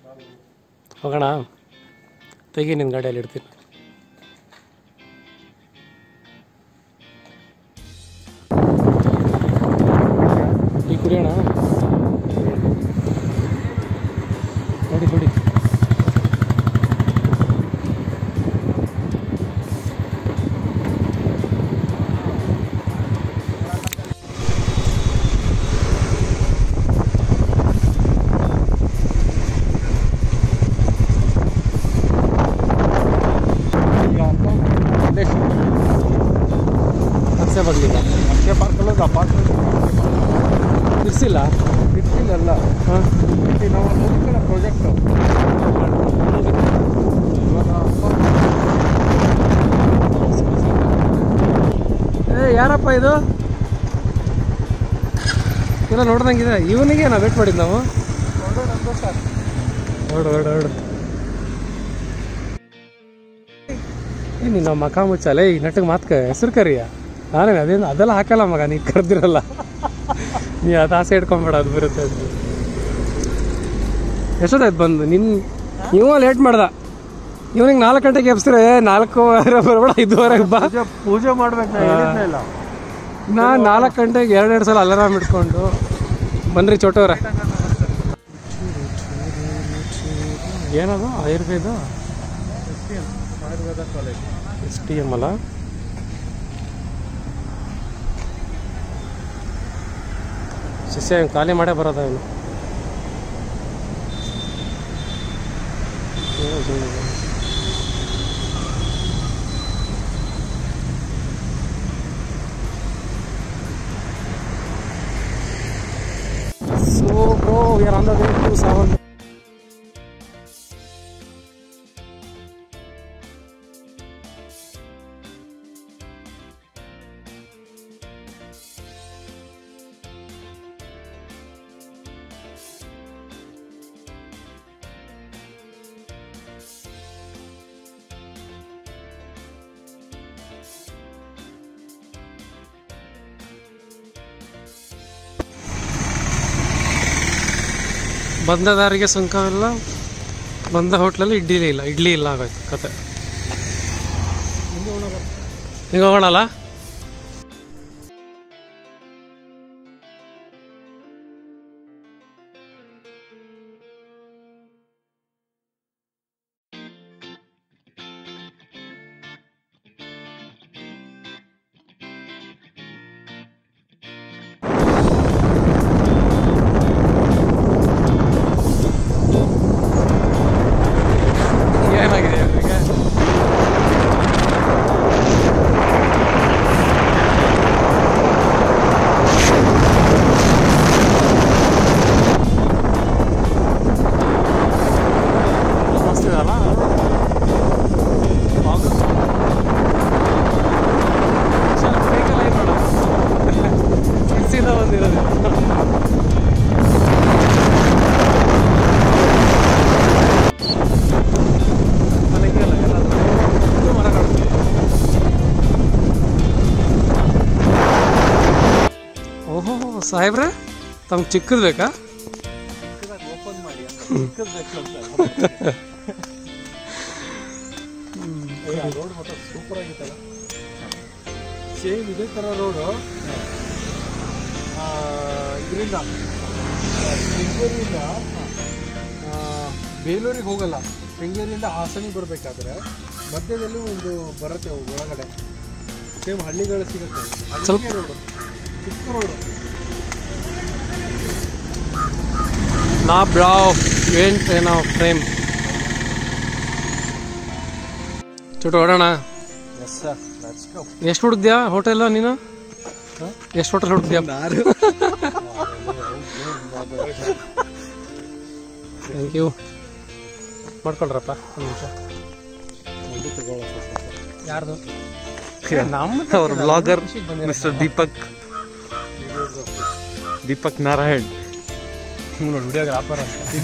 ಹೋಗೋಣ ತೆಗಿ ನಿನ್ನ ಗಾಡಿಯಲ್ಲಿ ಇಡ್ತೀನಿ ಈ ಕುಡಿಯೋಣ ನೋಡಿ ಕುಡಿ ಅಕ್ಷಯ ಬರಲಿಲ್ಲ ಅಕ್ಷಯ ಪಾರ್ಕಲ್ಲ ಅಪಾರ್ಟ್ಮೆಂಟ್ ಇರ್ಸಿಲ್ಲ ಇರ್ತಿಲ್ಲ ಹಾಂ ನಾವು ನೋಡ್ಕೊಳ್ಳೋ ಪ್ರಾಜೆಕ್ಟ್ ಏ ಯಾರಪ್ಪ ಇದು ಏನೋ ನೋಡ್ದಂಗಿದೆ ಇವನಿಗೆ ನಾವು ವೇಟ್ ಮಾಡಿದ್ದು ನಾವು ಹೊರಡು ಹೊರಡು ಹೊರಡು ಏ ನೀನು ಮಕ ಮುಚ್ಚಲ್ಲ ಈ ನಟಗೆ ಮಾತ್ಕ ಹೆಸರು ಕರಿಯ ನಾನೇನು ಅದೇನು ಅದೆಲ್ಲ ಹಾಕಲ್ಲ ಮಗ ನೀ ಕರೆದಿರಲ್ಲ ನೀ ಅದು ಆಸೆ ಇಟ್ಕೊಂಬೇಡ ಅದು ಬರುತ್ತೆ ಅದು ಎಷ್ಟೊತ್ತಾಯ್ತು ಬಂದು ನಿನ್ನ ನೀವು ಲೇಟ್ ಮಾಡ್ದ ಇವನಿಗೆ ನಾಲ್ಕು ಗಂಟೆಗೆ ಎಬ್ಸ್ರೆ ನಾಲ್ಕೂವರೆ ಬರಬೇಡ ಐದುವರೆಗೆ ಬಾ ಪೂಜೆ ಪೂಜೆ ಮಾಡ್ಬೇಕು ನಾ ಹೇಳಿದ್ನೇ ಇಲ್ಲ ನಾ ನಾಲ್ಕು ಗಂಟೆಗೆ ಎರಡೆರಡು ಸಲ ಅಲಾರಾಮ್ ಇಟ್ಕೊಂಡು ಬನ್ರಿ ಚೋಟವ್ರೆ ಏನದು Ayurveda Ayurveda college S T M ಅಲ್ಲ ಶಿಷ್ಯ ಹಿಂಗ್ ಖಾಲಿ ಮಾಡೇ ಬರೋದ ಇವನು ಏನೋ ಸುಮ್ನೆ. So bro, we are on the way to Savan. ಬಂದ ದಾರಿಗೆ ಸುಂಕವಿಲ್ಲ ಬಂದ ಹೋಟ್ಲಲ್ಲಿ ಇಡ್ಲಿ ಇಲ್ಲ ಇಡ್ಲಿ ಇಲ್ಲ ಆಗೋಯ್ತು ಕತೆ ಹಿಂಗೆ ಹೋಗೋಣಲ್ಲ ಏನಾಗಿದೆ ಇವ್ರಿಗೆ ಮಸ್ತ್ ಇದಲ್ಲ ಸೀದಾ ಬಂದಿರೋದು ಮನೆಗೆ ಅಲ್ಲ ಎಲ್ಲ ಇದು ಮರಗಳು ಓಹೋ ಸಾಹೇಬ್ರೆ ತಮ್ಗೆ ಚಿಕ್ಕದು ಬೇಕಾ ಓಪನ್ ಮಾಡಿ ಚಿಕ್ಕದ್ ಬೇಕು ಅಂತ ರೋಡ್ ಮಾತ್ರ ಸೂಪರ್ ಆಗಿತ್ತಲ್ಲ ಸೇಮ್ ಇದೇ ಥರ ರೋಡು ಇದರಿಂದ ಶೃಂಗೇರಿಯಿಂದ ಆ, ಬೇಲೂರಿಗೆ ಹೋಗಲ್ಲ ಶೃಂಗೇರಿಯಿಂದ ಹಾಸನಿಗೆ ಬರಬೇಕಾದ್ರೆ ಮಧ್ಯದಲ್ಲಿ ಒಂದು ಬರುತ್ತೆ ಒಳಗಡೆ ಸೇಮ್ ಹಳ್ಳಿಗಳು ಸಿಗುತ್ತೆ ಸ್ವಲ್ಪ- ರೋಡು ಚಿಕ್ಕ ರೋಡು ನಾ ಬ್ರಾವ್ ವೇಂಟ್ ಏನೋ ಫ್ರೇಮ್ ಚೋಟು ಹೊಡೋಣ ಎಸ್ ಸರ್ ಲೆಟ್ಸ್ ಗೋ ಎಷ್ಟು ಹುಡುಕ್ದ್ಯಾ ಹೋಟೆಲ್ ನೀನು ಎಷ್ಟು ಹೋಟೆಲ್ ಹುಡುಕ್ದ್ಯಾ ಥ್ಯಾಂಕ್ ಯು ಮಾಡ್ಕೊಳ್ರಪ್ಪ ಒಂದು ನಿಮಿಷ ಯಾರ್ದು ನಮ್ಮ ಅವ್ರ ಬ್ಲಾಗರ್ ಮಿಸ್ಟರ್ ದೀಪಕ್ ದೀಪಕ್ ನಾರಾಯಣ್ ನೋಡಿ ವಿಡಿಯೋಗ್ರಾಫರ್ ಅಂತ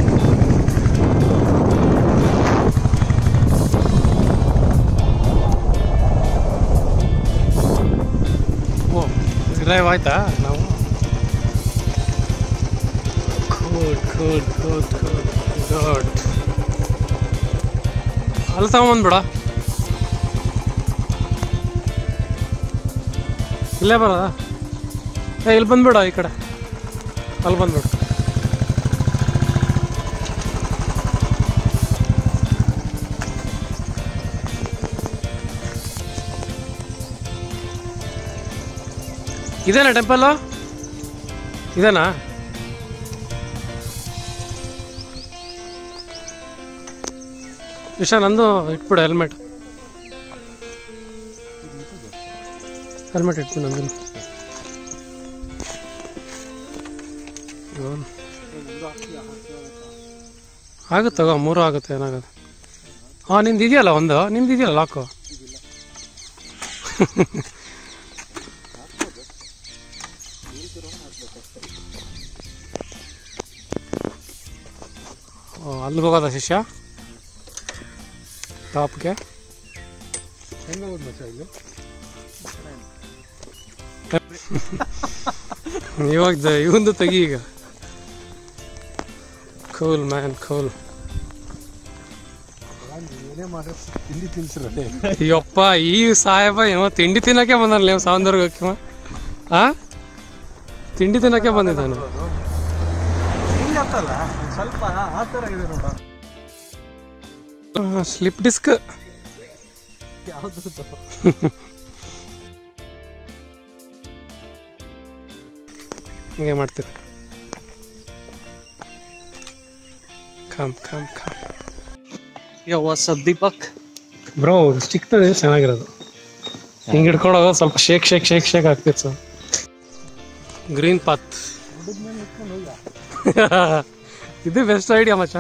ಓ ಡ್ರೈವ್ ಆಯ್ತಾ ನಾವು ಕೂಡ್ ಕೂಡ್ ಕೂಡ್ ಕೂಡ್ ಇದು ಗುಡ್ ಅಲ್ಲಿ ತಗೊಂಬಂದ್ಬಿಡ ಇಲ್ಲೇ ಬರೋದಾ ಏ ಇಲ್ಲಿ ಬಂದ್ಬಿಡ ಈ ಕಡೆ ಅಲ್ಲಿ ಬಂದ್ಬಿಡು ಇದೇನಾ ಟೆಂಪಲ್ಲು ಇದೇನಾ ವಿಷ ನಂದು ಇಟ್ಬಿಡು ಹೆಲ್ಮೆಟ್ ಹೆಲ್ಮೆಟ್ ಇಟ್ಬಿಡು ನಂದು ಆಗುತ್ತೆ ತಗೋ ಮೂರು ಆಗುತ್ತೆ ಏನಾಗುತ್ತೆ ಹಾಂ ನಿಂದು ಇದೆಯಲ್ಲ ಒಂದು ನಿಮ್ದು ಇದೆಯಲ್ಲ ಲಾಕು ಓ, ಅಲ್ಲಿಗೆ ಹೋಗೋದ ಶಿಷ್ಯ ಟಾಪ್ಗೆ ಹೆಂಗೆ ಹೋದ್ ಮಚ್ಚ ಇಲ್ಲಿ ಇವಾಗ ದ- ಇವಂದು ತೆಗಿ ಈಗ ಕೂಲ್ ಮ್ಯಾನ್ ಕೂಲ್ ಏನೇ ಮಾಡಿ ತಿಂಡಿ ತಿನ್ಸಿರಲ್ಲೇ ಅಯ್ಯಪ್ಪ ಈ ಸಾಹೇಬ ಏನೋ ತಿಂಡಿ ತಿನ್ನಕ್ಕೆ ಬಂದಲ್ಲ ನೀವು ಸಾವಂದರ್ಗಕ್ಕೆ ಆ ತಿಂಡಿ ತಿನ್ನಕ್ಕೆ ಬಂದಿದ್ದಾನೆ ಹಿಂಗೆ ಅಂತಲ್ಲ ಸ್ವಲ್ಪ ಆ ಥರ ಇದೆ ನೋಡ ಸ್ಲಿಪ್ ಡಿಸ್ಕ್ ಯಾವ್ದು ಹಿಂಗೆ ಮಾಡ್ತೀವಿ come come come Yo, what's up, Deepak? Bro ಚಿಕ್ಕದೇ ಚೆನ್ನಾಗಿರೋದು ಹಿಂಗೆ ಹಿಡ್ಕೊಂಡೋಗ ಸ್ವಲ್ಪ ಶೇಕ್ ಶೇಕ್ ಶೇಕ್ ಶೇಕ್ ಆಗ್ತಿತ್ತು ಸರ್ ಗ್ರೀನ್ ಪಾತ್ ಇದು ಬೆಸ್ಟ್ ಐಡಿಯಾ ಮಚ್ಚ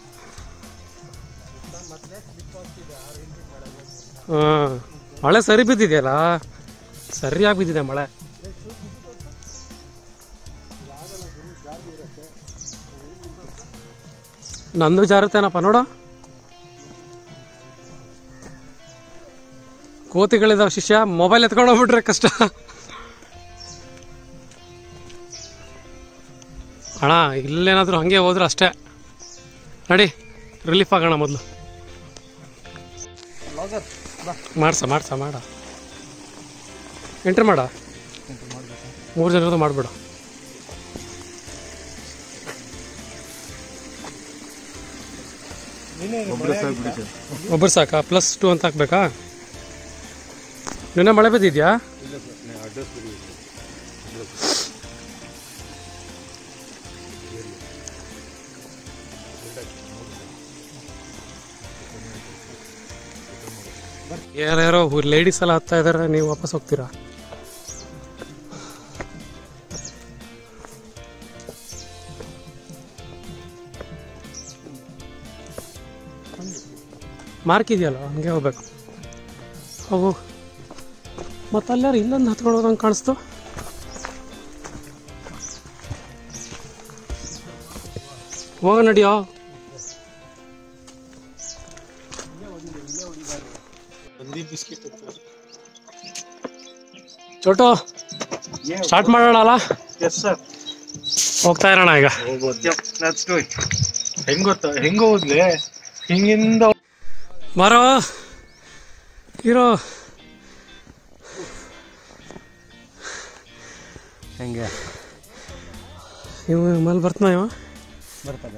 ಹಾಂ ಮಳೆ ಸರಿ ಬಿದ್ದಿದೆಯಲ್ಲ ಸರಿಯಾಗಿ ಬಿದ್ದಿದೆ ಮಳೆ ನಂದು ಜಾರುತ್ತೇನಪ್ಪ ನೋಡು ಕೋತಿಗಳಿದಾವ ಶಿಷ್ಯ ಮೊಬೈಲ್ ಎತ್ಕೊಂಡು ಹೋಗ್ಬಿಟ್ರೆ ಕಷ್ಟ ಅಣ್ಣ ಇಲ್ಲೇನಾದ್ರೂ ಹಂಗೆ ಹೋದ್ರೆ ಅಷ್ಟೇ ನಡಿ ರಿಲೀಫ್ ಆಗೋಣ ಮೊದಲು ಮಾಡ್ಸ ಮಾಡ್ಸ ಮಾಡ ಎಂಟ್ರಿ ಮಾಡ ಮೂರು ಜನರದು ಮಾಡ್ಬೇಡ ಒಬ್ಬರು ಸಾಕಾ ಪ್ಲಸ್ ಟು ಅಂತ ಹಾಕ್ಬೇಕಾ ನಿನ್ನೆ ಮಳೆ ಬಿದ್ದಿದ್ಯಾ ಯಾರ್ಯಾರೋ ಲೇಡೀಸ್ ಎಲ್ಲ ಹತ್ತಾ ಇದಾರೆ ನೀವು ವಾಪಸ್ ಹೋಗ್ತೀರಾ ಮಾರ್ಕ್ ಇದೆಯಲ್ಲ ಹಂಗೆ ಹೋಗ್ಬೇಕು ಹೋಗು ಮತ್ತೆ ಅಲ್ಲಾರು ಇಲ್ಲೊಂದು ಹತ್ಕೊಂಡು ಹೋದಂಗೆ ಕಾಣಿಸ್ತು ಹೋಗ ನಡಿಯೋ ಚೋಟು ಸ್ಟಾರ್ಟ್ ಮಾಡೋಣ ಅಲ್ಲ ಎಸ್ ಸರ್ ಹೋಗ್ತಾ ಇರೋಣ ಈಗ ಲೆಟ್ಸ್ ಡೂ ಇಟ್ ಹೆಂಗ್ ಗೊತ್ತಾ ಹೆಂಗ್ ಹೋದ್ಲೆ ಹಿಂಗಿಂದ ಮಾರೋ ಇರೋ ಹೆಂಗೆ ಇವ ಮೇಲೆ ಬರ್ತಾನ ಇವ ಬರ್ತಾಗ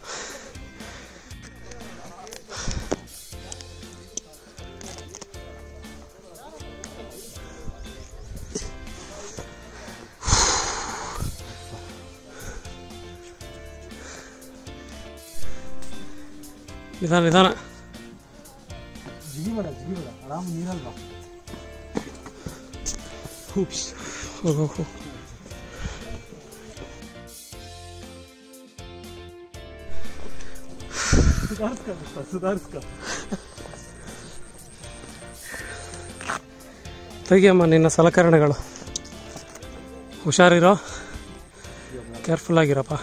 ನಿಧಾನ ನಿಧಾನ ಜಿಗಿ ಬೇಡ ಜಿಗಿ ಬೇಡ ಆರಾಮ್ ನೀರಲ್ವಾ ಹೋಗು ಹೋಗು ಸುಧಾರಿಸ್ಕ ಸುಧಾರಿಸ್ಕ ತೆಗಿಯಮ್ಮ ನಿನ್ನ ಸಲಕರಣೆಗಳು ಹುಷಾರಿರೋ ಕೇರ್ಫುಲ್ ಆಗಿರಪ್ಪ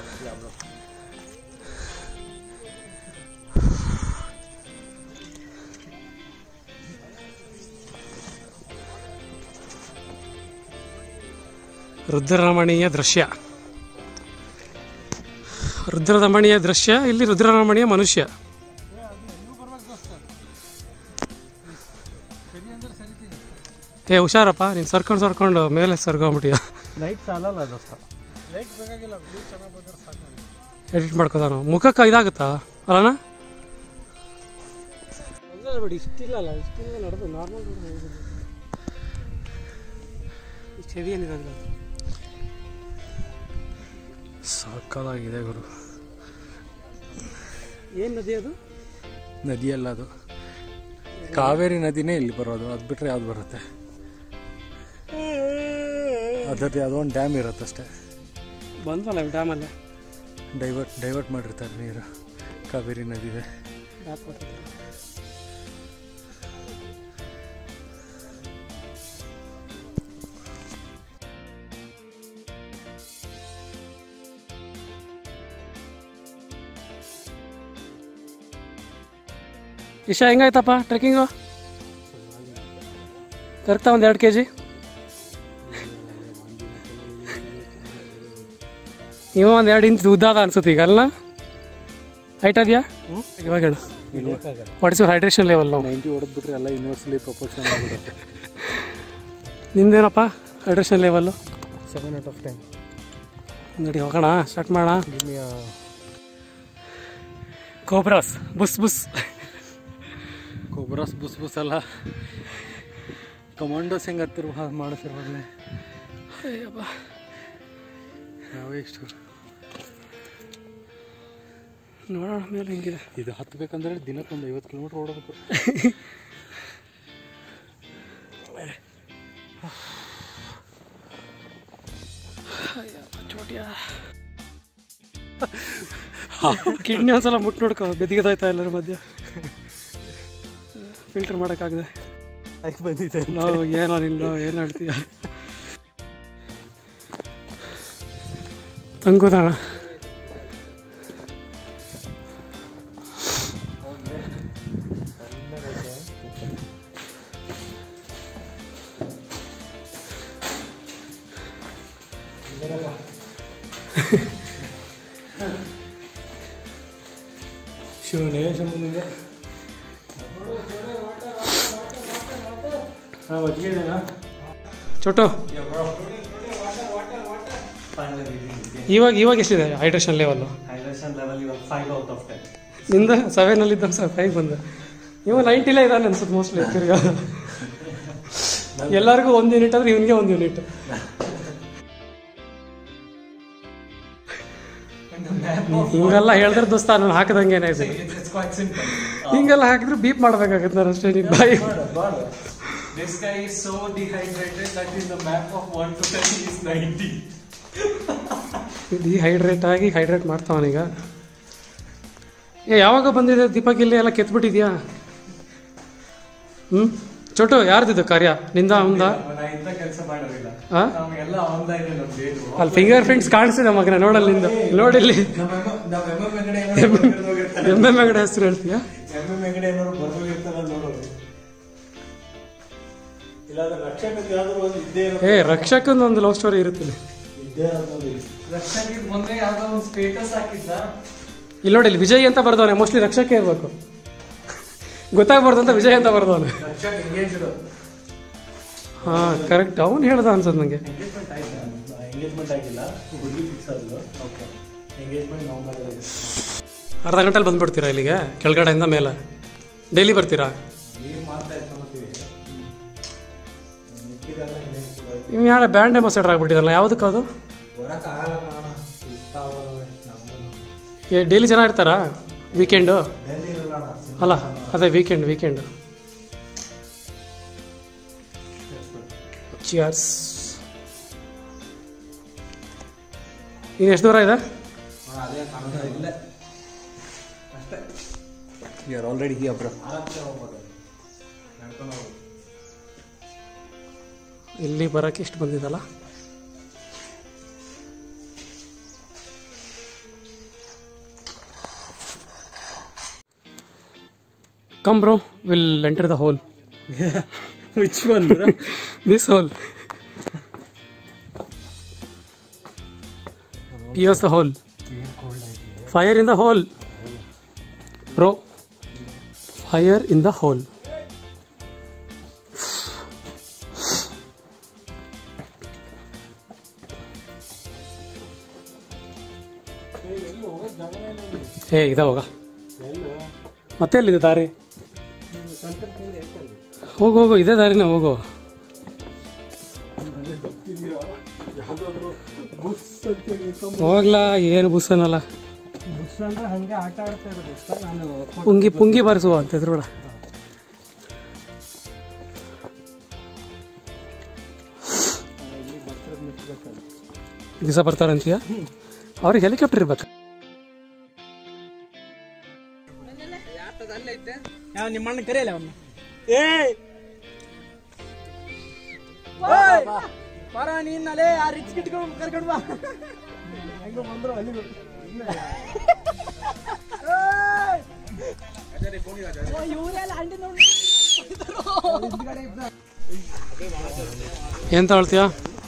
ರುದ್ರರಮಣೀಯ ದೃಶ್ಯ ರುದ್ರರಮಣಿಯ ದೃಶ್ಯ ಇಲ್ಲಿ ರುದ್ರರಮಣಿಯ ಮನುಷ್ಯ ಏ ಹುಷಾರಪ್ಪ ನೀನು ಸರ್ಕೊಂಡು ಸರ್ಕೊಂಡು ಮೇಲೆ ಸರ್ಕೊಂಬಿಟ್ಟಿಯ ಲೈಟ್ ಸಾಲಲ್ಲ ದೋಸ್ತ ಲೈಟ್ ಬೇಕಾಗಿಲ್ಲ ವ್ಯೂ ಚೆನ್ನಾಗಿ ಬಂದ್ರೆ ಸಾಕು ಎಡಿಟ್ ಮಾಡ್ಕೋತಾನು ಮುಖಕ್ಕೆ ಇದಾಗುತ್ತಾ ಅಲ್ಲಣ್ಣ ಬಿಡಿ ಇಷ್ಟಿಲ್ಲ ಅಲ್ಲ ಇಷ್ಟಿಲ್ಲ ನಡೆದು ನಾರ್ಮಲ್ ಇಷ್ಟು ಹೆವಿ ಏನಿರೋದಿಲ್ಲ ಸಕ್ಕದಾಗಿದೆ ಗುರು ಏನು ನದಿ ಅದು ನದಿಯಲ್ಲ ಅದು ಕಾವೇರಿ ನದಿನೇ ಇಲ್ಲಿ ಬರೋದು ಅದು ಬಿಟ್ರೆ ಯಾವ್ದು ಬರುತ್ತೆ ಅದರದ್ದು ಯಾವುದೋ ಒಂದು ಡ್ಯಾಮ್ ಇರುತ್ತೆ ಅಷ್ಟೇ ಬಂದ್ವಲ್ಲ ಡ್ಯಾಮಲ್ಲೇ ಡೈವರ್ಟ್ ಡೈವರ್ಟ್ ಮಾಡಿರ್ತಾರೆ ನೀರು ಕಾವೇರಿ ನದಿದೆ ಇಶಾ ಹೆಂಗಾಯ್ತಪ್ಪ ಟ್ರೆಕ್ಕಿಂಗು ಕರೆಕ್ಟಾ ಒಂದು ಎರಡು ಕೆ ಜಿ ಇವ ಒಂದು ಎರಡು ಇಂಚ್ ಉದ್ದಾದ ಅನ್ಸುತ್ತೆ ಈಗ ಅಲ್ಲ ಹೈಟ್ ಅದೆಯಾ ಇವಾಗ ಹೇಳು what is your hydration level ನಾವು ನೈಂಟಿ ಹೊಡೆದ್ಬಿಟ್ರೆ ಎಲ್ಲ ಯೂನಿವರ್ಸಲಿ ಪ್ರಪೋರ್ಷನ್ ಆಗಿರುತ್ತೆ ನಿಮ್ದೇನಪ್ಪ hydration level seven out of ten ನೋಡಿ ಹೋಗೋಣ ಸ್ಟಾರ್ಟ್ ಮಾಡೋಣ ಕೋಬ್ರಾಸ್ ಬುಸ್ ಬುಸ್ ಕೊಬ್ರಸ್ ಬುಸ್ ಬುಸ್ ಅಲ್ಲ ಕಮಾಂಡೋಸ್ ಹೆಂಗೆ ಹತ್ತಿರ ಮಾಡಿಸಿರ್ವಾಗಲೇ ನಾವೇ ಇಷ್ಟು ನೋಡೋಣ ಮೇಲೆ ಹೆಂಗಿದೆ ಇದು ಹತ್ತಬೇಕಂದ್ರೆ ದಿನಕ್ಕೊಂದು ಐವತ್ತು ಕಿಲೋಮೀಟ್ರ್ ಓಡಬೇಕು ಕಿಡ್ನಿ ಒಂದ್ಸಲ ಮುಟ್ಟು ನೋಡ್ಕೊ ಬೆದಿಗದಾಯ್ತಾ ಎಲ್ಲರ ಮಧ್ಯ ಫಿಲ್ಟರ್ ಮಾಡೋಕ್ಕಾಗದೆ ಬಂದಿದೆ ನಾವು ಏನೋ ನಿನ್ನ ಏನು ಹೇಳ್ತೀಯ ತಂಗುದಣ ಶಿವನೇ ಶಂಭುಲಿಂಗ ಹಾಂ ಒಟ್ಟಿಗೆ ಚೋಟು ಇವಾಗ ಇವಾಗ ಎಷ್ಟಿದೆ ಹೈಡ್ರೇಷನ್ ಲೆವೆಲ್ಲು ಹೈಡ್ರೇಷನ್ ಲೆವೆಲ್ ಇವಾಗ ಫೈವ್ ಔಟ್ ಆಫ್ ಟೆನ್ ನಿಂದ ಸೆವೆನಲ್ಲಿ ಇದ್ದ ಸರ್ ಫೈವ್ ಬಂದ ಇವ ನೈಂಟಿಲೇ ಇದ್ದಾನೆ ಅನ್ಸುತ್ತೆ ಮೋಸ್ಟ್ಲಿ ತಿರ್ಗಾ ಎಲ್ಲರಿಗೂ ಒಂದು ಯೂನಿಟ್ ಅಂದ್ರೆ ಇವನಿಗೆ ಒಂದು ಯೂನಿಟ್ ಹಿಂಗೆಲ್ಲ ಹೇಳಿದ್ರೆ ದೋಸ್ತ ನಾನು ಹಾಕಿದಂಗೇನೆ ಇದೆ ಇಟ್ಸ್ ಕ್ವೈಟ್ ಸಿಂಪಲ್ ಹಿಂಗೆಲ್ಲ ಹಾಕಿದ್ರೆ ಬೀಪ್ ಮಾಡ್ಬೇಕಾಗತ್ತೆ ನಾನು ಅಷ್ಟೇ ನಿನ್ನ ಬಾಯಿ This guy is so dehydrated that in the map of 1 to 10 he is 90. Dehydrate ಆಗಿ ಹೈಡ್ರೇಟ್ ಮಾಡ್ತಾವನೀಗ ಏ ಯಾವಾಗ ಬಂದಿದೆ ದೀಪಕ್ ಇಲ್ಲಿ ಎಲ್ಲ ಕೆತ್ಬಿಟ್ಟಿದ್ಯಾ ಹ್ಞೂ ಚೋಟು ಯಾರ್ದಿದ್ದು ಕಾರ್ಯ ನಿಂದ ಅವಂದ ನಾ ಇಂಥ ಕೆಲಸ ಮಾಡೋದಿಲ್ಲ ಆ? ನಮಗೆಲ್ಲ ಆನ್ಲೈನ್ ನಮ್ದು ಏನು ಅಲ್ಲಿ ಫಿಂಗರ್ ಪ್ರಿಂಟ್ಸ್ ಕಾಣಿಸಿದೆ ಮಗನ ನೋಡಲ್ಲಿ ನಿಂದು ನೋಡಿಲ್ಲಿ ನಮ್ಮ ನಮ್ಮ ಎಮ್ ಎಮ್ ಹೆಗಡೆ ಏನಾದ್ರು ಬರ್ದೋಗಿರ್ತಾರೆ ಎಮ್ ಎಮ್ ಹೆಗಡೆ ಹೆಸರು ಹೇಳ್ತೀಯಾ ಎಮ್ ಎಮ್ ಹೆಗಡೆ ಏನಾದ್ರು ಬರ್ದೋಗಿರ್ತಾರ ನೋಡೋದು ಇಲ್ಲಾಂದ್ರೆ ರಕ್ಷಕಕ್ಕೆ ಯಾವ್ದಾದ್ರು ಒಂದು ಇದ್ದೇ ಏ ರಕ್ಷಕಂದು ಒಂದು ಲವ್ ಸ್ಟೋರಿ ಇರುತ್ತೆ ಇಲ್ಲಿ. ಇದ್ದೇ ಇರೋದು ರಕ್ಷಕಿಗೆ ಮೊನ್ನೆ ಯಾವ್ದೋ ಒಂದು ಸ್ಟೇಟಸ್ ಹಾಕಿದ್ದ ಇಲ್ಲಿ ನೋಡಿ ಇಲ್ಲಿ ವಿಜಯ್ ಅಂತ ಬರ್ದವನೆ ಮೋಸ್ಟ್ಲಿ ರಕ್ಷಕ ಇರ್ಬೇಕು ಗೊತ್ತಾಗ್ಬಾರ್ದು ಅಂತ ವಿಜಯ್ ಅಂತ ಬರ್ದವನೆ ರಕ್ಷಕ್ ಎಂಗೇಜ್ ಹಾ ಕರೆಕ್ಟ್ ಅವ್ನು ಹೇಳ್ದ ಅನ್ಸದ್ ನಂಗೆ ಎಂಗೇಜ್ಮೆಂಟ್ ಆಯ್ತಾ ಎಂಗೇಜ್ಮೆಂಟ್ ಆಗಿಲ್ಲ ಹುಡುಗಿ ಫಿಕ್ಸ್ ಆದ್ಲು ಓಕೆ ಎಂಗೇಜ್ಮೆಂಟ್ ನವಂಬರ್ ಅರ್ಧ ಗಂಟೆಲಿ ಬಂದ್ಬಿಡ್ತೀರಾ ಇಲ್ಲಿಗೆ ಕೆಳಗಡೆಯಿಂದ ಮೇಲೆ ಡೈಲಿ ಬರ್ತೀರಾ ನೀರು ಮಾತ್ರ ಎತ್ಕೊಂಡ್ಬರ್ತೀವಿ ಮಿಕ್ಕಿದೆಲ್ಲ ಇನ್ನೇನು ಇವ್ ಯಾರ ಬ್ಯಾಂಡ್ ಅಂಬಾಸಡರ್ ಆಗ್ಬಿಟ್ಟಿದಲ್ಲ ಯಾವುದಕ್ಕೆ ಅದು ಬರೋಕ್ಕಾಗಲ್ಲ ಕಾರಣ ಇಷ್ಟ ಆಗೋದು ನಮ್ಮದು ಏ ಡೈಲಿ ಜನ ಇರ್ತಾರಾ ವೀಕೆಂಡು ಡೆಲ್ಲಿ ಇರಲ್ಲ ಅಲ್ಲ ಅದೇ ವೀಕೆಂಡ್ ವೀಕೆಂಡ್ ಚಿಯರ್ಸ್ ಇನ್ನು ಎಷ್ಟು ದೂರ ಇದೆ ಅದೇ ಕಾಣೋದು ಇಲ್ಲೇ ಅಷ್ಟೇ you are already here bro ಆರಾಮ್ಸೆ ಹೋಗ್ಬೋದು ನಡ್ಕೊಂಡು ಹೋಗ್ಬೋದು ಇಲ್ಲಿ ಬರೋಕ್ಕೆ ಇಷ್ಟು ಬಂದಿದ್ದಲ್ಲ come bro we'll enter the hole which one this hole pierce the hole fire in the hole bro fire in the hole ಏ ಇದ ಹೋಗ ಮತ್ತೆ ಎಲ್ಲಿದೆ ದಾರಿ ಹೋಗು ಹೋಗು ಇದೇ ದಾರಿನೇ ಹೋಗು ಹೋಗ್ಲಾ ಏನು ಬುಸ್ ಅನ್ನಲ್ಲ ಬುಸ್ ಅಂದ್ರೆ ಹಂಗೆ ಆಟ ಆಡ್ತಾ ಇರೋದು ಇಷ್ಟ ನಾನು ಪುಂಗಿ ಪುಂಗಿ ಬಾರಿಸುವ ಅಂತ ಎದುರುಬೇಡ ಇಲ್ಲಿ ಬರ್ತಿರೋದು ಮೆಚ್ಚಬೇಕಲ್ಲ ದಿವಸ ಬರ್ತಾರಂತೀಯ ಅವ್ರಿಗೆ ಹೆಲಿಕಾಪ್ಟರ್ ಇರ್ಬೇಕು ಯಾವ ನಿಮ್ಮಣ್ಣ ಕರೆಯಲ್ಲ ಅವನು ಏ ಬರ ನೀನಲ್ಲೇ ಆ ರಿಚ್ ಕಿಟ್ಕೊಂಡು ಕರ್ಕೊಂಡು ಬಾ ಹೆಂಗೋ ಬಂದ್ರು ಅಲ್ಲಿ ಏನ್ ತಗೊಳ್ತೀಯ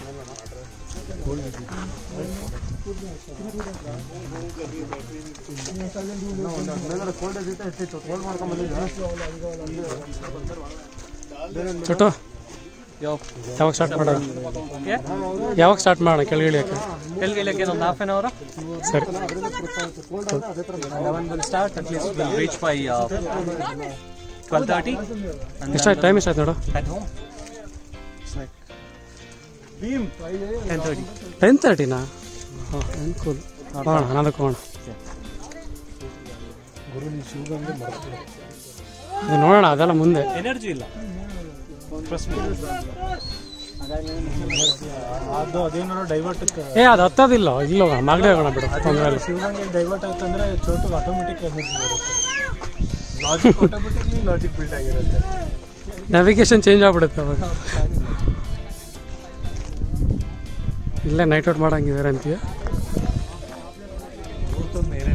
ಚೋಟು ಯಾವಾಗ ಸ್ಟಾರ್ಟ್ ಮಾಡೋಣ ಯಾವಾಗ ಸ್ಟಾರ್ಟ್ ಮಾಡೋಣ ಕೆಳಗಿಳಿಯಕ್ಕೆ ಕೆಳಗಿಳಿಯಕ್ಕೆ ಒಂದು ಹಾಫ್ ಆನ್ ಅವರ್ ಸರಿ eleven we'll start at least we'll reach by twelve thirty ಎಷ್ಟಾಯ್ತು ಟೈಮ್ ಎಷ್ಟಾಯ್ತು ನೋಡು at home ten thirty ten ತರ್ಟಿನಾ ಹಾಂ ಅನುಕೂಲ ಹೋಗೋಣ ಹನ್ನೊಂದಕ್ಕೆ ಹೋಗೋಣ ಇದು ನೋಡೋಣ ಅದೆಲ್ಲ ಮುಂದೆ ಎನರ್ಜಿ ಇಲ್ಲ ಅದು ಅದೇನಾದ್ರು ಡೈವರ್ಟ್ ಏ ಅದು ಹತ್ತೋದಿಲ್ಲ ಇಲ್ಲ ಮಾಗಡಿ ಹೋಗೋಣ ಬಿಡು ತೊಂದರೆ ಇಲ್ಲ ಶಿವಗಂಗೆ ಡೈವರ್ಟ್ ಆಯ್ತಂದ್ರೆ ಚೋಟು ಆಟೋಮೆಟಿಕ್ ಎನರ್ಜಿ ಬರುತ್ತೆ ಲಾಜಿಕ್ ಆಟೋಮೆಟಿಕ್ಲಿ ಲಾಜಿಕ್ ಬಿಲ್ಡ್ ಆಗಿರುತ್ತೆ ನ್ಯಾವಿಗೇಷನ್ ಚೇಂಜ್ ಆಗ್ಬಿಡುತ್ತೆ ಅವಾಗ ಇಲ್ಲೇ ನೈಟ್ ಔಟ್ ಮಾಡಂಗಿದ್ದಾರೆ ಅಂತೀಯ ಮೇರೆ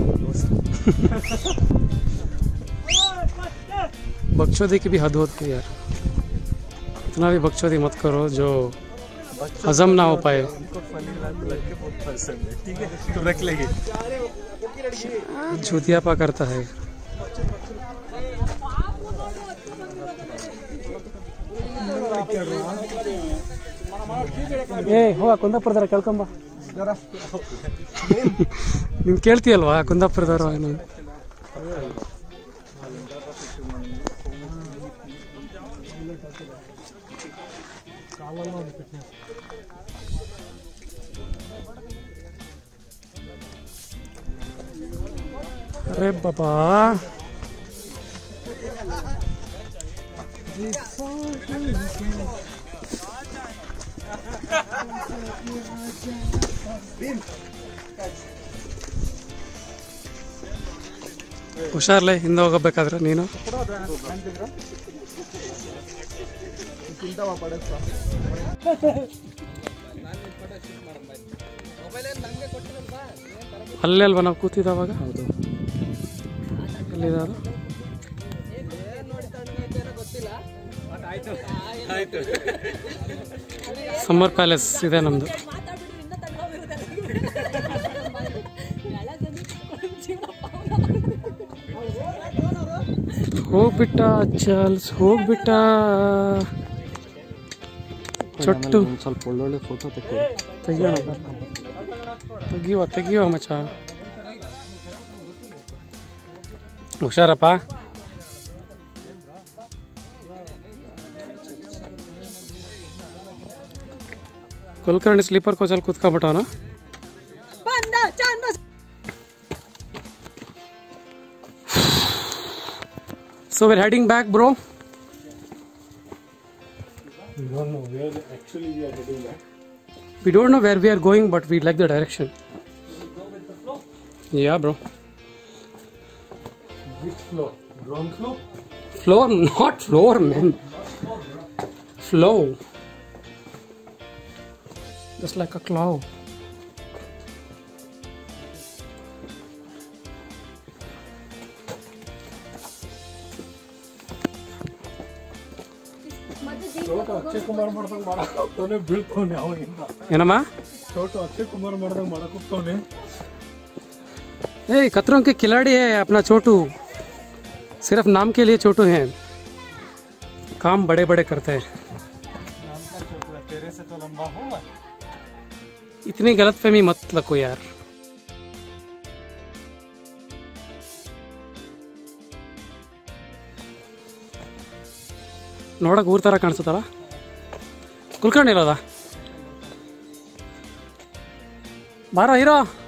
बख्शोदी की भी हद होती है यार इतना भी बख्शोदी मत करो जो हजम ना हो पाए बहुत पसंद है ठीक है तो रख लेंगे चूतियापा करता है ಏ ಹೋಗ ಕುಂದಾಪುರದವ್ರ ಕೇಳ್ಕೊಂಬ ನೀನ್ ಕೇಳ್ತೀಯಲ್ವಾ ಕುಂದಾಪುರದವ್ರು ಏನು ಅರೆ ಬಾಬಾ ಹುಷಾರ್ಲೆ ಹಿಂದೆ ಹೋಗಬೇಕಾದ್ರೆ ನೀನು ಅಲ್ಲೇ ಅಲ್ವಾ ನಾವು ಕೂತಿದ್ದಾವಾಗ ಎಲ್ಲಿದೆ ಅದು ಸಮ್ಮರ್ ಪ್ಯಾಲೇಸ್ ಇದೆ ನಮ್ದು ಹೋಗ್ಬಿಟ್ಟ ಚಲ್ಸ್ ಹೋಗ್ಬಿಟ್ಟ ಚೊಟ್ಟು ಸ್ವಲ್ಪ ಒಳ್ಳೊಳ್ಳೆ ಫೋಟೋ ತೆಕ್ಕೋ ತೆಗಿಯೋಣ ತೆಗಿಯುವ ತೆಗಿಯುವ ಮಚ್ಚ ಹುಷಾರಪ್ಪ ಕುಲಕರ್ಣಿ ಸ್ಲೀಪರ್ ಕೋಚಲ್ಲಿ ಕೂತ್ಕೊಂಡ್ಬಿಟ್ಟವನ so we're heading back bro we don't know where we are going but we like the direction yeah bro floor not floor man flow just like a cloud Chotu Akshay Kumar ಮಾಡ್ದಂಗೆ ಮಾಡಕ್ ಹೋಗ್ತಾನೆ ಬೀಳ್ತಾನೆ ಅವಾಗಿಂದ ಏನಮ್ಮ ಚೋಟು ಅಕ್ಷಯ್ ಕುಮಾರ್ ಮಾಡ್ದಂಗೆ ಮಾಡಕ್ ಹೋಗ್ತಾನೆ ए खतरों के खिलाड़ी है अपना छोटू सिर्फ नाम के लिए छोटू हैं काम बड़े बड़े करते हैं नाम का छोटू है तेरे से तो लंबा हूँ मैं इतनी गलतफहमी मत रखो यार ನೋಡಕ್ ಊರ್ ತರ ಕಾಣಿಸುತ್ತಲ್ಲ ಕುಲ್ಕೊಂಡಿರೋದ ಬಾರೋ ಹೀರೋ